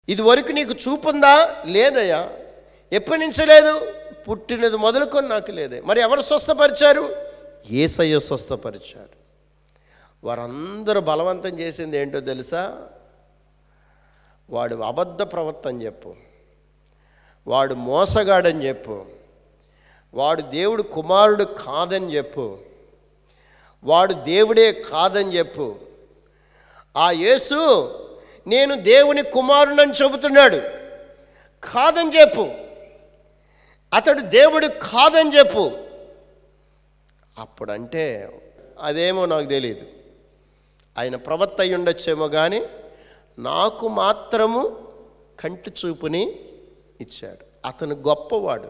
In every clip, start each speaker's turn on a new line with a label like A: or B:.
A: ఇది వరకు నీకు చూపుందా లేదయ్యా ఎప్పటి నుంచి లేదు పుట్టినది మొదలుకొని నాకు లేదే మరి ఎవరు స్వస్థపరిచారు ఏసయ్య స్వస్థపరిచాడు వారందరూ బలవంతం చేసింది ఏంటో తెలుసా వాడు అబద్ధ ప్రవర్తన చెప్పు వాడు మోసగాడని చెప్పు వాడు దేవుడు కుమారుడు కాదని చెప్పు వాడు దేవుడే కాదని చెప్పు ఆ యేసు నేను దేవుని కుమారునని చెబుతున్నాడు కాదని చెప్పు అతడు దేవుడు కాదని చెప్పు అప్పుడంటే అదేమో నాకు తెలియదు ఆయన ప్రవక్త అయి ఉండొచ్చేమో కానీ నాకు మాత్రము కంటి చూపుని ఇచ్చాడు అతను గొప్పవాడు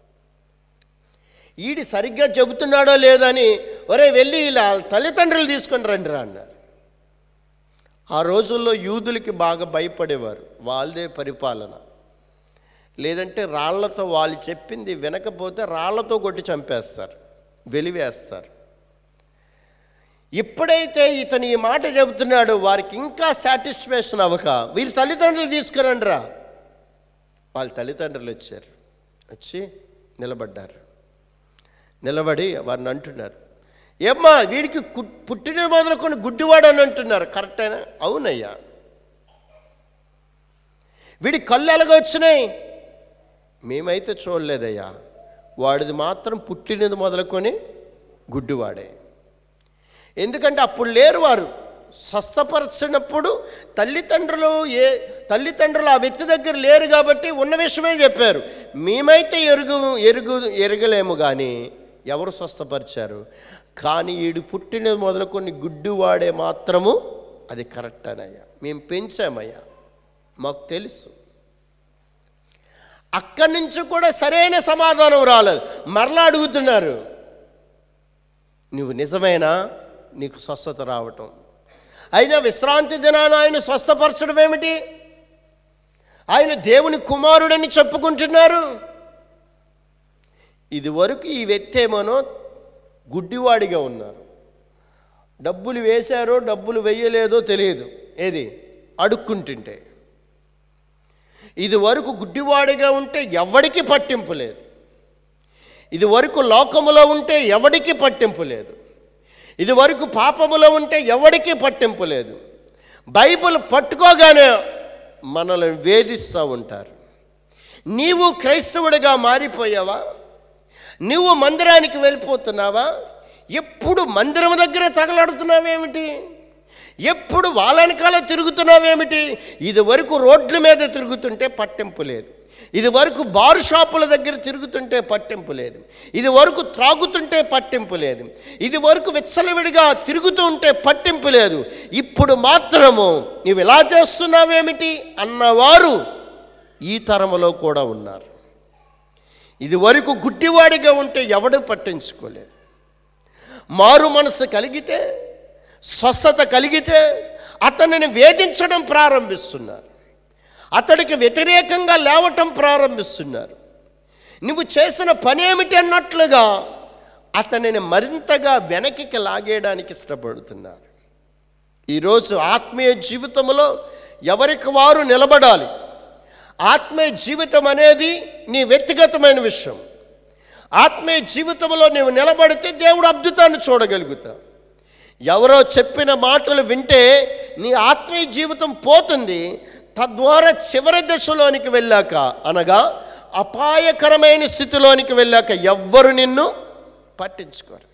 A: ఈడి సరిగ్గా చెబుతున్నాడో లేదని ఒరే వెళ్ళి ఇలా తల్లిదండ్రులు తీసుకొని రండి రా అన్నారు ఆ రోజుల్లో యూదులకి బాగా భయపడేవారు వాళ్ళదే పరిపాలన లేదంటే రాళ్లతో వాళ్ళు చెప్పింది వినకపోతే రాళ్లతో కొట్టి చంపేస్తారు వెలివేస్తారు ఎప్పుడైతే ఇతను ఈ మాట చెబుతున్నాడో వారికి ఇంకా సాటిస్ఫాక్షన్ అవ్వక వీరి తల్లిదండ్రులు తీసుకురండి రా వాళ్ళ తల్లిదండ్రులు వచ్చారు వచ్చి నిలబడ్డారు నిలబడి వారిని అంటున్నారు ఏమ్మా వీడికి కు- పుట్టిన మొదలుకొని గుడ్డివాడు అని అంటున్నారు కరెక్టేనా అవునయ్యా వీడి కళ్ళు ఎలాగ వచ్చినాయి మేమైతే చూడలేదయ్యా వాడిది మాత్రం పుట్టినది మొదలుకొని గుడ్డివాడే ఎందుకంటే అప్పుడు లేరు వారు స్వస్థపరచినప్పుడు తల్లిదండ్రులు ఏ తల్లిదండ్రులు ఆ వ్యక్తి దగ్గర లేరు కాబట్టి ఉన్న విషయమే చెప్పారు మేమైతే ఎరుగు ఎరుగు ఎరగలేము కానీ ఎవరు స్వస్థపరిచారు కానీ ఈడు పుట్టినది మొదలుకొని గుడ్డివాడే మాత్రము అది కరెక్ట్ అనయ్యా మేము పెంచామయ్యా మాకు తెలుసు అక్కడి నుంచి కూడా సరైన సమాధానం రాలేదు మరలా అడుగుతున్నారు నువ్వు నిజమేనా నీకు స్వస్థత రావటం అయినా విశ్రాంతి దినాన ఆయన స్వస్థపరచడం ఏమిటి ఆయన దేవుని కుమారుడని చెప్పుకుంటున్నారు ఇది వరకు ఈ వ్యక్తి ఏమోనో గుడ్డివాడిగా ఉన్నారు డబ్బులు వేశారో డబ్బులు వెయ్యలేదో తెలియదు ఏది అడుక్కుంటుంటే ఇది వరకు గుడ్డివాడిగా ఉంటే ఎవడికి పట్టింపు లేదు ఇది వరకు లోకములో ఉంటే ఎవడికి పట్టింపు లేదు ఇది వరకు పాపములో ఉంటే ఎవడికి పట్టింపు లేదు బైబిల్ పట్టుకోగానే మనల్ని వేధిస్తూ ఉంటారు నీవు క్రైస్తవుడిగా మారిపోయావా నువ్వు మందిరానికి వెళ్ళిపోతున్నావా ఎప్పుడు మందిరం దగ్గర తగలాడుతున్నావేమిటి ఎప్పుడు వాళ్ళ వెనకాల తిరుగుతున్నావేమిటి ఇది వరకు రోడ్ల మీద తిరుగుతుంటే పట్టింపు లేదు ఇది వరకు బారు షాపుల దగ్గర తిరుగుతుంటే పట్టింపు లేదు ఇది వరకు త్రాగుతుంటే పట్టింపు లేదు ఇది వరకు విచ్చలవిడిగా తిరుగుతూ ఉంటే పట్టింపు లేదు ఇప్పుడు మాత్రము నీవు ఇలా చేస్తున్నావేమిటి అన్నవారు ఈ తరములో కూడా ఉన్నారు ఇది వరకు గుడ్డివాడిగా ఉంటే ఎవడు పట్టించుకోలేదు మారు మనసు కలిగితే స్వస్థత కలిగితే అతనిని వేధించడం ప్రారంభిస్తున్నారు అతడికి వ్యతిరేకంగా లేవటం ప్రారంభిస్తున్నారు నువ్వు చేసిన పని ఏమిటి అన్నట్లుగా అతనిని మరింతగా వెనక్కి లాగేయడానికి ఇష్టపడుతున్నారు ఈరోజు ఆత్మీయ జీవితంలో ఎవరికి వారు నిలబడాలి ఆత్మీయ జీవితం అనేది నీ వ్యక్తిగతమైన విషయం ఆత్మీయ జీవితంలో నీవు నిలబడితే దేవుడు అద్భుతాన్ని చూడగలుగుతావు ఎవరో చెప్పిన మాటలు వింటే నీ ఆత్మీయ జీవితం పోతుంది తద్వారా చివరి దశలోనికి వెళ్ళాక అనగా అపాయకరమైన స్థితిలోనికి వెళ్ళాక ఎవ్వరు నిన్ను పట్టించుకోరు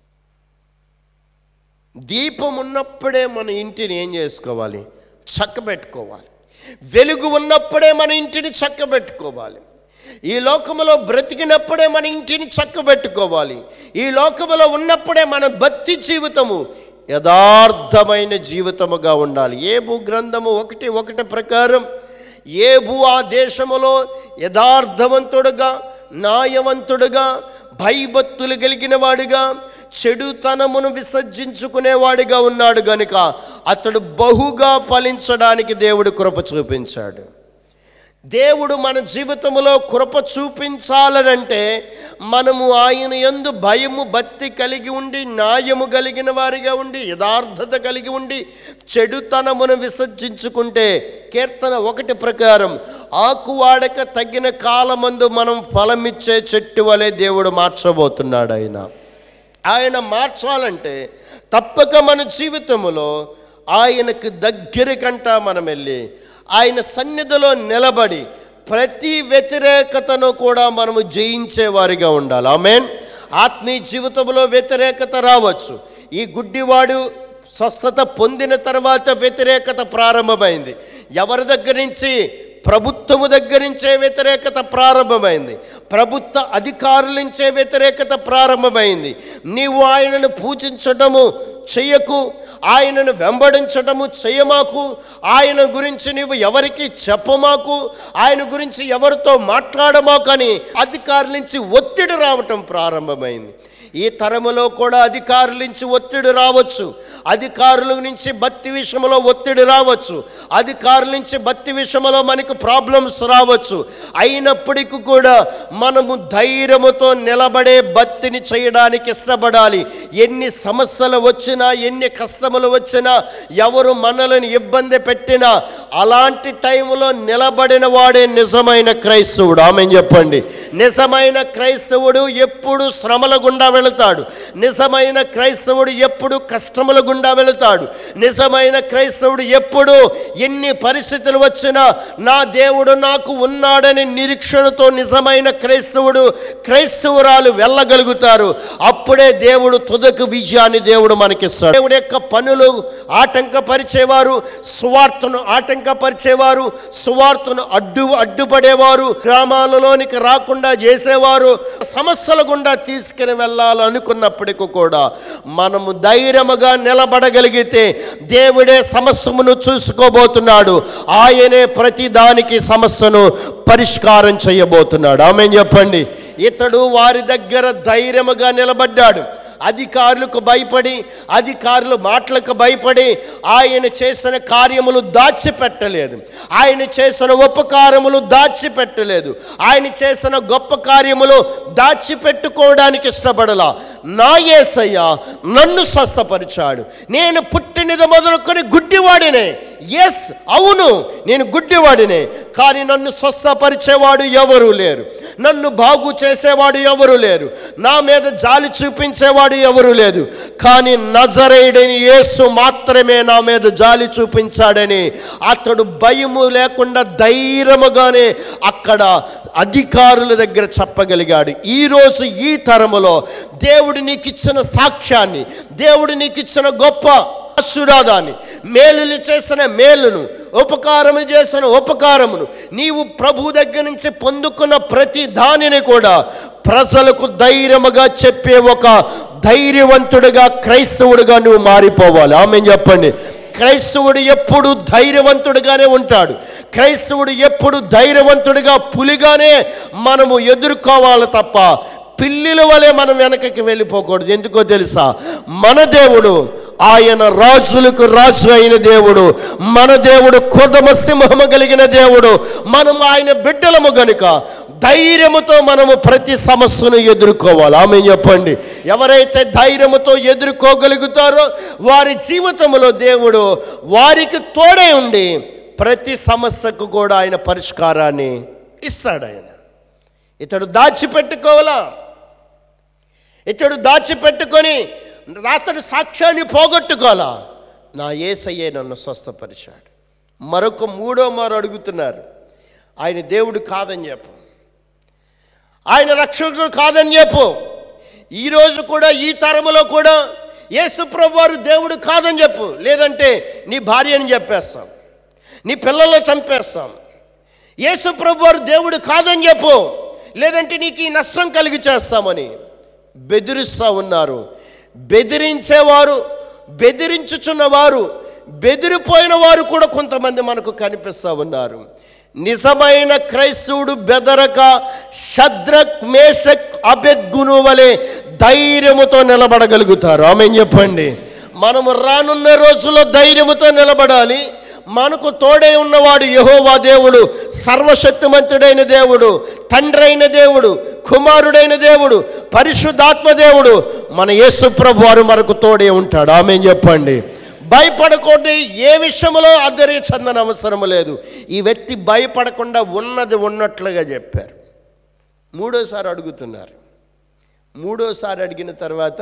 A: దీపం ఉన్నప్పుడే మన ఇంటిని ఏం చేసుకోవాలి చక్కబెట్టుకోవాలి వెలుగు ఉన్నప్పుడే మన ఇంటిని చక్కబెట్టుకోవాలి ఈ లోకములో బ్రతికినప్పుడే మన ఇంటిని చక్కబెట్టుకోవాలి ఈ లోకములో ఉన్నప్పుడే మన భక్తి జీవితము యథార్థమైన జీవితముగా ఉండాలి ఏ భూ గ్రంథము ఒకటి ఒకటి ప్రకారం ఏ భూ ఆ దేశములో యథార్థవంతుడుగా న్యాయవంతుడుగా భయభక్తులు కలిగిన వాడిగా చెడుతనమును విసర్జించుకునేవాడిగా ఉన్నాడు గనుక అతడు బహుగా ఫలించడానికి దేవుడు కృప చూపించాడు దేవుడు మన జీవితంలో కృప చూపించాలనంటే మనము ఆయన యందు భయము భక్తి కలిగి ఉండి న్యాయము కలిగిన వారిగా ఉండి యథార్థత కలిగి ఉండి చెడుతనమును విసర్జించుకుంటే కీర్తన ఒకటి ప్రకారం ఆకు వాడక తగిన కాలమందు మనం ఫలమిచ్చే చెట్టు వలె దేవుడు మార్చబోతున్నాడు ఆయన ఆయన మార్చాలంటే తప్పక మన జీవితంలో ఆయనకు దగ్గరకంట మనం వెళ్ళి ఆయన సన్నిధిలో నిలబడి ప్రతి వ్యతిరేకతను కూడా మనము జయించేవారిగా ఉండాలి ఆమెన్ ఆత్మీయ జీవితంలో వ్యతిరేకత రావచ్చు ఈ గుడ్డివాడు స్వస్థత పొందిన తర్వాత వ్యతిరేకత ప్రారంభమైంది ఎవరి దగ్గర నుంచి ప్రభుత్వము దగ్గర నుంచే వ్యతిరేకత ప్రారంభమైంది ప్రభుత్వ అధికారుల నుంచే వ్యతిరేకత ప్రారంభమైంది నీవు ఆయనను పూజించటము చెయ్యకు ఆయనను వెంబడించటము చెయ్యమాకు ఆయన గురించి నీవు ఎవరికి చెప్పమాకు ఆయన గురించి ఎవరితో మాట్లాడమాకు అని అధికారుల నుంచి ఒత్తిడి రావటం ప్రారంభమైంది ఈ తరములో కూడా అధికారుల నుంచి ఒత్తిడి రావచ్చు అధికారుల నుంచి భక్తి విషయంలో ఒత్తిడి రావచ్చు అధికారుల నుంచి భక్తి విషయంలో మనకు ప్రాబ్లమ్స్ రావచ్చు అయినప్పటికీ కూడా మనము ధైర్యముతో నిలబడే భక్తిని చేయడానికి ఇష్టపడాలి ఎన్ని సమస్యలు వచ్చినా ఎన్ని కష్టములు వచ్చినా ఎవరు మనల్ని ఇబ్బంది పెట్టినా అలాంటి టైంలో నిలబడిన వాడే నిజమైన క్రైస్తవుడు ఆమె చెప్పండి నిజమైన క్రైస్తవుడు ఎప్పుడు శ్రమల గుండా వెళతాడు నిజమైన క్రైస్తవుడు ఎప్పుడు కష్టముల గుండా వెళతాడు నిజమైన క్రైస్తవుడు ఎప్పుడు ఎన్ని పరిస్థితులు వచ్చినా నా దేవుడు నాకు ఉన్నాడని నిరీక్షణతో నిజమైన క్రైస్తవుడు క్రైస్తవురాలు వెళ్ళగలుగుతారు అప్పుడే దేవుడు తుదకు విజయాన్ని దేవుడు మనకిస్తాడు దేవుడి యొక్క పనులు ఆటంకపరిచేవారు సువార్తను ఆటంకపరిచేవారు సువార్తను అడ్డు అడ్డుపడేవారు గ్రామాలలోనికి రాకుండా చేసేవారు సమస్యల గుండా తీసుకుని వెళ్ళాలనుకున్నప్పటికీ కూడా మనము ధైర్యముగా నిలబడగలిగితే దేవుడే సమస్యమును చూసుకోబోతున్నాడు ఆయనే ప్రతి దానికి సమస్యను పరిష్కారం చేయబోతున్నాడు ఆమె చెప్పండి ఇతడు వారి దగ్గర ధైర్యముగా నిలబడ్డాడు అధికారులకు భయపడి అధికారుల మాటలకు భయపడి ఆయన చేసిన కార్యములు దాచిపెట్టలేదు ఆయన చేసిన ఉపకారములు దాచిపెట్టలేదు ఆయన చేసిన గొప్ప కార్యములు దాచిపెట్టుకోవడానికి ఇష్టపడలా నా యేసయ్య నన్ను స్వస్థపరిచాడు నేను పుట్టినది మొదలుకొని గుడ్డివాడినే ఎస్ అవును నేను గుడ్డివాడినే కానీ నన్ను స్వస్థపరిచేవాడు ఎవరు లేరు నన్ను బాగు చేసేవాడు ఎవరు లేరు నా మీద జాలి చూపించేవాడు ఎవరు లేదు కానీ నజరేయుడని యేసు మాత్రమే నా మీద జాలి చూపించాడని అతడు భయము లేకుండా ధైర్యముగానే అక్కడ అధికారుల దగ్గర చెప్పగలిగాడు ఈరోజు ఈ తరములో దేవుడు నీకు ఇచ్చిన సాక్ష్యాన్ని దేవుడు నీకు ఇచ్చిన గొప్ప ఆశీర్వాదాన్ని మేలులు చేసిన మేలును ఉపకారము చేసిన ఉపకారమును నీవు ప్రభు దగ్గర నుంచి పొందుకున్న ప్రతి దానిని కూడా ప్రజలకు ధైర్యముగా చెప్పే ఒక ధైర్యవంతుడిగా క్రైస్తవుడిగా నువ్వు మారిపోవాలి ఆమె చెప్పండి క్రైస్తవుడు ఎప్పుడు ధైర్యవంతుడిగానే ఉంటాడు క్రైస్తవుడు ఎప్పుడు ధైర్యవంతుడిగా పులిగానే మనము ఎదుర్కోవాలి తప్ప పిల్లిల వలె మనం వెనకకి వెళ్ళిపోకూడదు ఎందుకో తెలుసా మన దేవుడు ఆయన రాజులకు రాజు అయిన దేవుడు మన దేవుడు కుదమ సింహము కలిగిన దేవుడు మనం ఆయన బిడ్డలము గనుక ధైర్యముతో మనము ప్రతి సమస్యను ఎదుర్కోవాలి ఆమె చెప్పండి ఎవరైతే ధైర్యముతో ఎదుర్కోగలుగుతారో వారి జీవితంలో దేవుడు వారికి తోడే ఉండి ప్రతి సమస్యకు కూడా ఆయన పరిష్కారాన్ని ఇస్తాడు ఆయన ఇతడు దాచిపెట్టుకోవాలా ఇతడు దాచిపెట్టుకొని అతడు సాక్ష్యాన్ని పోగొట్టుకోవాలా నా ఏసయ్యే నన్ను స్వస్థపరిచాడు మరొక మూడో మారు అడుగుతున్నారు ఆయన దేవుడు కాదని చెప్పు ఆయన రక్షకుడు కాదని చెప్పు ఈరోజు కూడా ఈ తరములో కూడా యేసుప్రభు వారు దేవుడు కాదని చెప్పు లేదంటే నీ భార్యని చెప్పేస్తాం నీ పిల్లల్ని చంపేస్తాం యేసుప్రభు వారు దేవుడు కాదని చెప్పు లేదంటే నీకు ఈ నష్టం కలిగి చేస్తామని బెదిరిస్తూ ఉన్నారు బెదిరించేవారు బెదిరించుచున్నవారు బెదిరిపోయిన వారు కూడా కొంతమంది మనకు కనిపిస్తూ ఉన్నారు నిజమైన క్రైస్తవుడు బెదరక శద్రక్ మేషక్ అభెద్గును వలె ధైర్యముతో నిలబడగలుగుతారు ఆమె చెప్పండి మనము రానున్న రోజుల్లో ధైర్యముతో నిలబడాలి మనకు తోడే ఉన్నవాడు యహోవా దేవుడు సర్వశక్తిమంతుడైన దేవుడు తండ్రి అయిన దేవుడు కుమారుడైన దేవుడు పరిశుద్ధాత్మ దేవుడు మన యేసు ప్రభు వారు మనకు తోడే ఉంటాడు ఆమె చెప్పండి భయపడకండి ఏ విషయంలో అద్దరి చెందని అవసరం లేదు ఈ వ్యక్తి భయపడకుండా ఉన్నది ఉన్నట్లుగా చెప్పారు మూడోసారి అడుగుతున్నారు మూడోసారి అడిగిన తర్వాత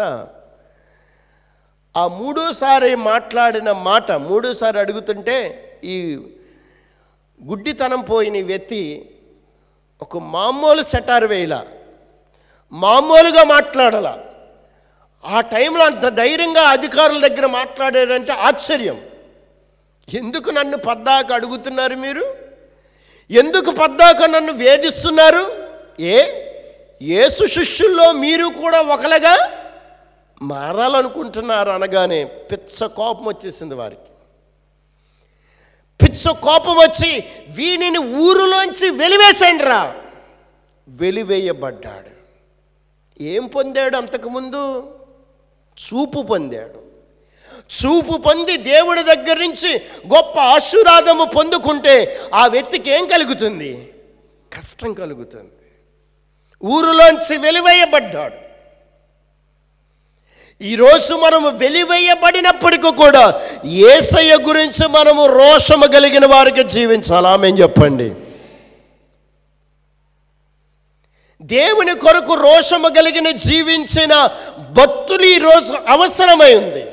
A: ఆ మూడోసారి మాట్లాడిన మాట మూడోసారి అడుగుతుంటే ఈ గుడ్డితనం పోయిన ఈ వ్యక్తి ఒక మామూలు సెటార్ వేయల మామూలుగా మాట్లాడాల ఆ టైంలో అంత ధైర్యంగా అధికారుల దగ్గర మాట్లాడాడంటే ఆశ్చర్యం ఎందుకు నన్ను పద్దాక అడుగుతున్నారు మీరు ఎందుకు పద్దాక నన్ను వేధిస్తున్నారు ఏ యేసు శిష్యుల్లో మీరు కూడా ఒకలాగా మారాలనుకుంటున్నారు అనగానే పిచ్చ కోపం వచ్చేసింది వారికి పిచ్చ కోపం వచ్చి వీనిని ఊరిలోంచి వెలివేసేయండి రా వెలివేయబడ్డాడు ఏం పొందాడు అంతకుముందు చూపు పొందాడు చూపు పొంది దేవుడి దగ్గర నుంచి గొప్ప ఆశీర్వాదము పొందుకుంటే ఆ వ్యక్తికి ఏం కలుగుతుంది కష్టం కలుగుతుంది ఊరిలోంచి వెలివేయబడ్డాడు ఈరోజు మనము వెలివేయబడినప్పటికీ కూడా ఏసయ్య గురించి మనము రోషము కలిగిన వారికి జీవించాలి ఆమె చెప్పండి దేవుని కొరకు రోషము కలిగిన జీవించిన భక్తులు ఈరోజు అవసరమై ఉంది